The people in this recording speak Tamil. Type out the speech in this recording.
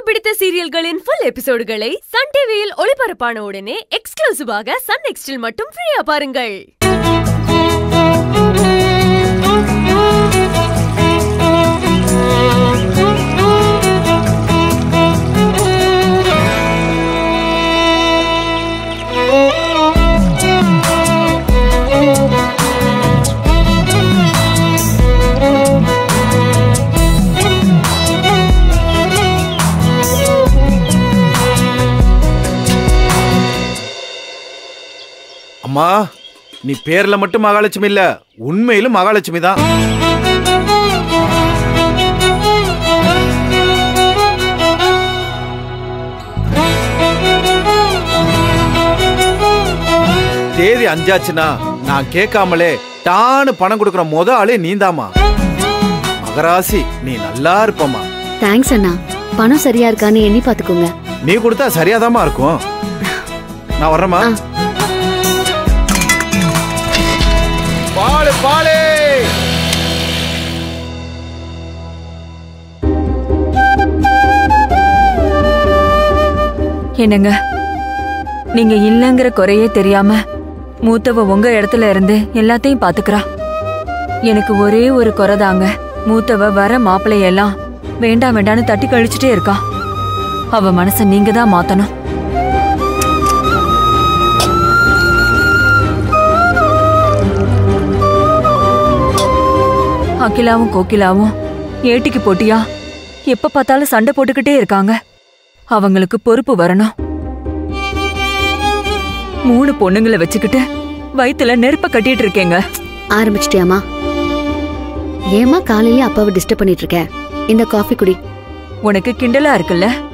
பிடித்த சீரியல்களின் ஃபுல் எபிசோடுகளை சன் டிவியில் ஒளிபரப்பான உடனே எக்ஸ்க்ளூசிவாக சன் நெக்ஸ்டில் மட்டும் ஃப்ரீயா பாருங்கள் அம்மா நீ பேர்ல மட்டும் மகாலட்சுமி இல்ல உண்மையிலும் மகாலட்சுமி தான் தேதி அஞ்சாச்சுன்னா நான் கேட்காமலே டான்னு பணம் கொடுக்குற முத ஆளே நீந்தாமா மகராசி நீ நல்லா இருப்பம்மா தேங்க்ஸ் அண்ணா பணம் சரியா இருக்கான்னு எண்ணி பாத்துக்கோங்க நீ கொடுத்தா சரியாதாம்மா இருக்கும் நான் வர்றேம்மா ஆ. பாலு பாலு என்னங்க நீங்க இல்லங்கிற குறையே தெரியாம மூத்தவ உங்க இடத்துல இருந்து எல்லாத்தையும் பாத்துக்கிறா எனக்கு ஒரே ஒரு குறை தாங்க மூத்தவ வர மாப்பிள்ளையெல்லாம் வேண்டாம் வேண்டான்னு தட்டி கழிச்சுட்டே இருக்கா அவ மனச நீங்க தான் மாத்தணும் அகிலாவும் கோகிலாவும் ஏட்டிக்கு போட்டியா எப்ப பார்த்தாலும் சண்டை போட்டுக்கிட்டே இருக்காங்க அவங்களுக்கு பொறுப்பு வரணும் மூணு பொண்ணுங்களை வச்சுக்கிட்டு வயித்துல நெருப்ப கட்டிட்டு இருக்கேங்க ஆரம்பிச்சிட்டியாமா ஏமா காலையில அப்பாவை டிஸ்டர்ப் பண்ணிட்டு இருக்க இந்த காஃபி குடி உனக்கு கிண்டலா இருக்குல்ல